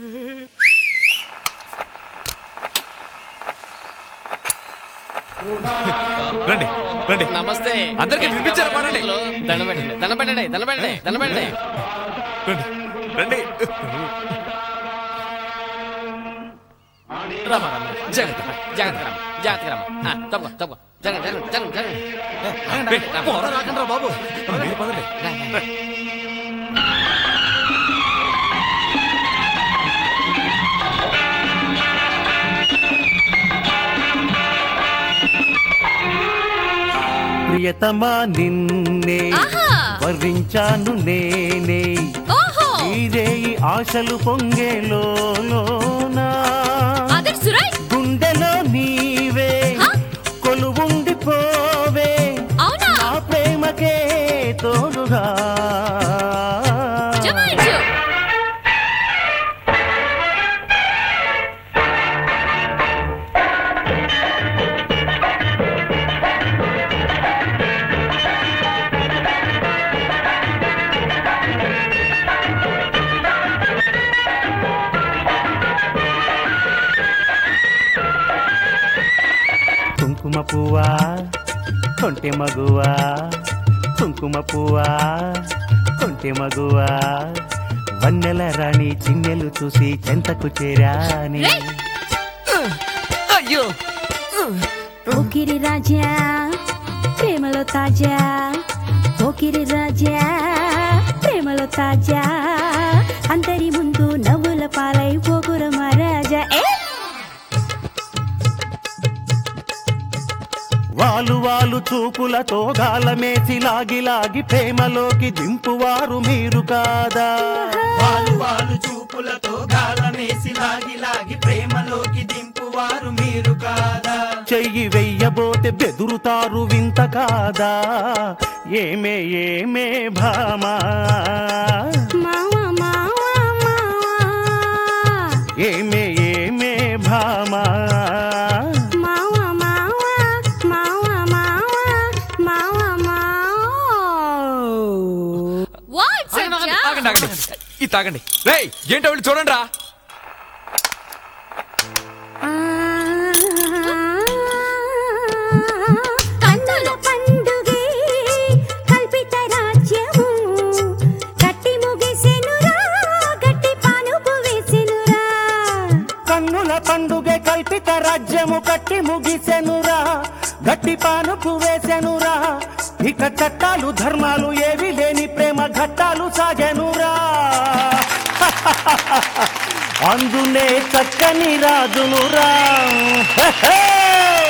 రండి రండి నమస్తే అందరికీ వినిపించారా పనండి దండం పెట్టండి దండం పెట్టండి దండం పెట్టండి దండం పెట్టండి రండి రండి రామ రామ జాగ్రత్త జాగ్రత్త రామ జాగ్రత్త రామ ఆ, తప్పుకో తప్పుకో జరగండి జరగండి జరగండి జరగండి రేయ్, పోరా రాకండ్రా బాబు పదండి, పదండి. రా, రా. ప్రియతమా నిన్నే ఆహా వరించాను నేనే ఓహో ఇదే ఈ ఆశలు పొంగేలోనా అదర్ సురైట్ గుండెలో నీవే హ? కొలువుండిపోవే అవునా నా ప్రేమకే తోడుగా జమాయించు కుంకుమ పువ్వా కొంటె మగువా కుంకుమ పువ్వా కొంటె మగువా వన్నెల రాణి చిన్నెలు చూసి చెంతకు చేరాని రేయ్! అయ్యో పోకిరి రాజా ప్రేమలో తాజా పోకిరి రాజా ప్రేమలో తాజా అందరి ముందు నవ్వుల పాలై పోకుర మహారాజా ఏ వాలు వాలు చూపులతో గాలమేసి లాగి లాగి ప్రేమలోకి దింపువారు మీరు కాదా వాలు వాలు చూపులతో గాలమేసి లాగి లాగి ప్రేమలోకి దింపువారు మీరు కాదా చెయ్యి వెయ్యబోతే బెదురుతారు వింత కాదా ఏమే ఏమే భామా మావా మావా మావా ఏమే ఏమే భామా మావా మావా మావా మావా మావా మావా వాట్స్ ఆగండి, ఆగండి, ఆగండి, ఆగండి. ఇది తాగండి రేయ్ ఏంటో వెళ్ళి చూడండి రా కన్నుల పండుగే కల్పిత రాజ్యము కట్టి ముగిసెనురా గట్టి పానుపు వేసెనురా కన్నుల పండుగ కల్పిత రాజ్యము కట్టి ముగిసెనురా గట్టి పానుకు వేసెనురా ఇక చట్టాలు ధర్మాలు ఏవి లేని ప్రేమ ఘట్టాలు సాగెనురా అందునే చక్కని రాజునురా హే, హే!